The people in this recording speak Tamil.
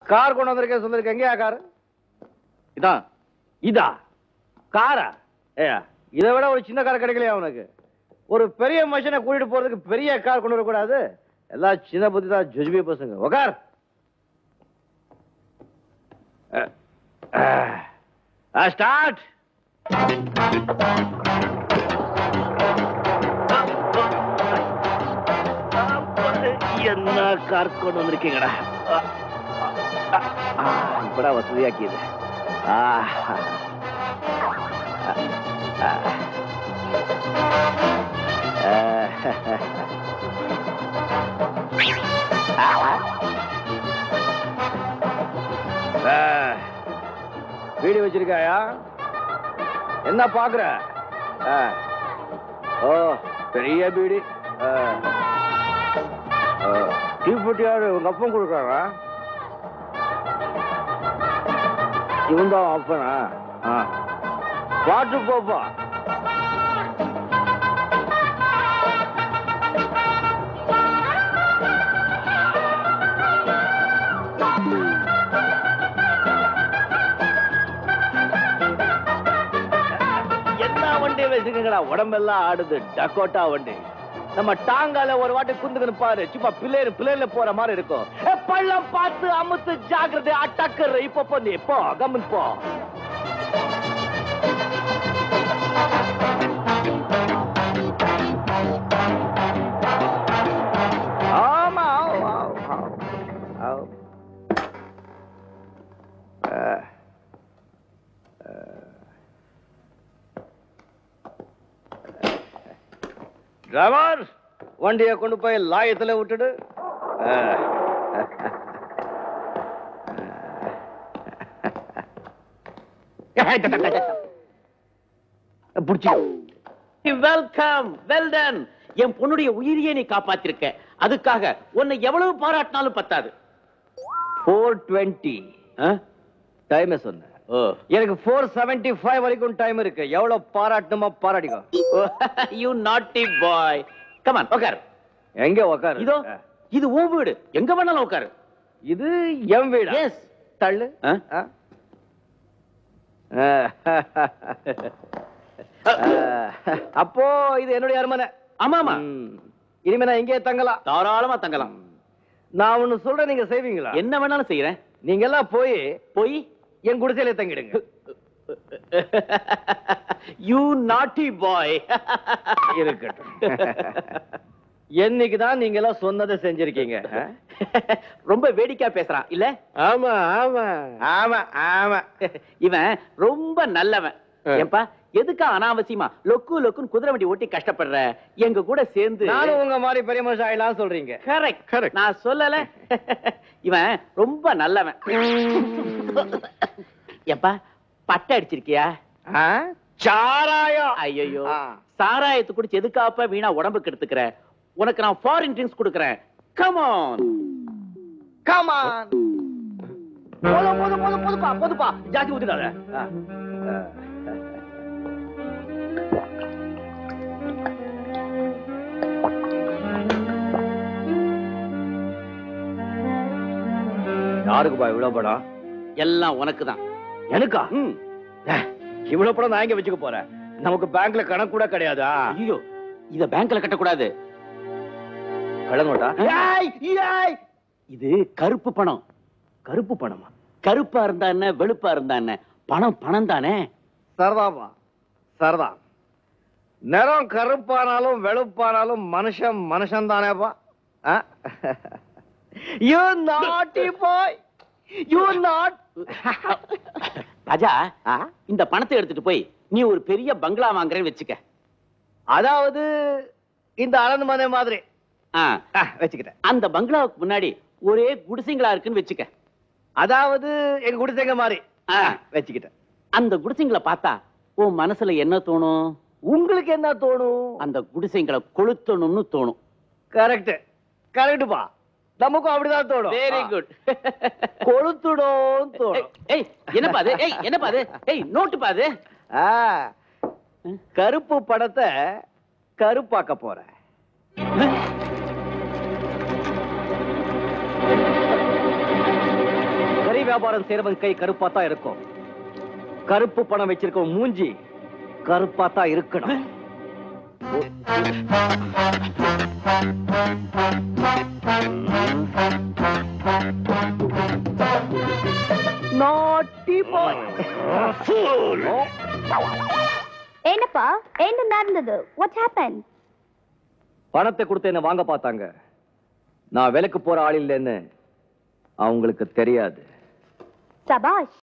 கார் கொண்டு வந்திருக்கேன் சொல்லிருக்கேன் எங்கேயா கார் இதான் இதா காரா ஏயா இதை விட ஒரு சின்ன கார் கிடைக்கலையா உனக்கு ஒரு பெரிய மனுஷனை கூட்டிட்டு போறதுக்கு பெரிய கார் கொண்டு வரக்கூடாது எல்லாம் சின்ன புத்தி தான் ஜுஜ்பி பசங்க உக்கார் ஸ்டார்ட் என்ன கார் கொண்டு வந்திருக்கீங்கடா இப்படா வசதியாக்கியது ஆ வீடு வச்சிருக்காயா என்ன பாக்குற ஆ. ஓ பெரிய பீடி தீப்பெட்டியாரு உங்க அப்பன் கொடுக்குறாரா இவன் தான் அப்பனா ஆ. பாட்டு போப்பா என்ன வண்டி வச்சிருக்கீங்களா உடம்பெல்லாம் ஆடுது டக்கோட்டா வண்டி நம்ம டாங்கால ஒரு வாட்டி குந்துக்கணும் பாரு சும்மா பிள்ளைரு பிள்ளைல போற மாதிரி இருக்கும் ஏ, பள்ளம் பார்த்து அமுத்து ஜாக்கிரதை அட்டக்கர் இப்ப போ நீ போ கம்மன் போ ஆமா ஆமா, ஆமா, ஆமா. ஆ. டிரைவர் வண்டியை கொண்டு போய் லாயத்துல விட்டுடு ஆ. புடிச்சு வெல்கம் வெல் டன் என் பொண்ணுடைய உயிரியை நீ காப்பாத்திருக்க அதுக்காக உன்னை எவ்வளவு பாராட்டினாலும் பத்தாது ஃபோர் டுவெண்ட்டி ஆ? டைம் சொன்னேன் ஓ எனக்கு ஃபோர் செவன்டி ஃபைவ் வரைக்கும் டைம் இருக்கு எவ்வளவு பாராட்டணுமோ பாராட்டிக்கோ யூ நாட்டி பாய் கமான் உட்கார் எங்க உக்காரு இதோ இது உன் வீடு எங்க வேணாலும் உட்காரு இது என் வீடு எஸ் தள்ளு ஆ? ஆ? ஆ. அப்போ இது என்னுடைய அரண்மனை ஆமா ஆமா ம். இனிமே நான் இங்கே தங்கலாம் தாராளமா தங்கலாம் நான் ஒண்ணு சொல்றேன் நீங்க செய்வீங்களா என்ன வேணாலும் செய்யறேன் நீங்க எல்லாம் போய் போய் என் குடிசையில தங்கிடுங்க யூ நாட்டி பாய் இருக்கட்டும் என்னைக்கு தான் நீங்க எல்லாம் சொன்னதை செஞ்சிருக்கீங்க ஆ? ரொம்ப வேடிக்கையா பேசுறான் இல்ல ஆமா ஆமா ஆமா ஆமா இவன் ரொம்ப நல்லவன் ஆ. ஏன்பா எதுக்கா அனாவசியமா லொக்கு லொக்குன்னு குதிரை வண்டி ஓட்டி கஷ்டப்படுற எங்க கூட சேர்ந்து நானும் உங்க மாதிரி பெரிய மனுஷன் ஆயிலாம் சொல்றீங்க கரெக்ட் Correct. நான் சொல்லல இவன் ரொம்ப நல்லவன் ஏப்பா பட்டை அடிச்சிருக்கியா ஆ? சாராயம் ஐயோ ஆ. சாராயத்தை குடிச்சு எதுக்காப்ப வீணா உடம்புக்கு எடுத்துக்கிற உனக்கு நான் ஃபாரின் ட்ரிங்க்ஸ் கொடுக்கறேன் கமான் Come on. போதும் போதும் போதும் போதுப்பா போதுப்பா ஜாஸ்தி ஊத்திடாத ஆ. ஆ. யாருக்குப்பா இவ்வளவு படம் எல்லாம் உனக்கு தான் எனக்கா ம் ஏ, இவ்வளவு படம் நான் எங்க வச்சுக்க போறேன் நமக்கு பேங்க்ல கணக்கு கூட கிடையாதா ஐயோ இத பேங்க்ல கட்டக்கூடாது கடன் ஏய் ஏய் இது கருப்பு பணம் கருப்பு பணமா கருப்பா இருந்தா என்ன வெளுப்பா இருந்தா என்ன பணம் பணம் தானே சரதாப்பா சரதா நிறம் கருப்பானாலும் வெளுப்பானாலும் மனுஷன் மனுஷன் தானேப்பா யூ நாட்டி பாய் யூ நாட் ராஜா இந்த பணத்தை எடுத்துட்டு போய் நீ ஒரு பெரிய பங்களா வாங்குறேன்னு வச்சுக்க அதாவது இந்த அலந்து மனை மாதிரி ஆ, ஆ, வச்சுக்கிட்டேன் அந்த பங்களாவுக்கு முன்னாடி ஒரே குடிசைங்களா இருக்குன்னு வச்சுக்க அதாவது எங்க குடிசைங்க மாதிரி ஆ, வச்சுக்கிட்டேன் அந்த குடிசைங்களை பார்த்தா உன் மனசுல என்ன தோணும் உங்களுக்கு என்ன தோணும் அந்த குடிசைங்களை கொளுத்தணும்னு தோணும் கரெக்ட் கரெக்டுப்பா நமக்கும் அப்படிதான் தோணும் வெரி குட் கொளுத்துடும் தோணும் ஏய் என்னப்பா அது ஏய் என்னப்பா அது ஏய் நோட்டுப்பா அது ஆ, கருப்பு படத்தை கருப்பாக்க போறேன் வியாபாரம் செய்யறவன் கை கருப்பா தான் இருக்கும் கருப்பு பணம் வச்சிருக்கவன் மூஞ்சி கருப்பா தான் இருக்கணும் நாட்டி பாய் என்னப்பா என்ன நடந்தது வாட் ஹேப்பன் பணத்தை கொடுத்து என்ன வாங்க பார்த்தாங்க நான் விலைக்கு போற ஆள் இல்லைன்னு அவங்களுக்கு தெரியாது சபாஷ்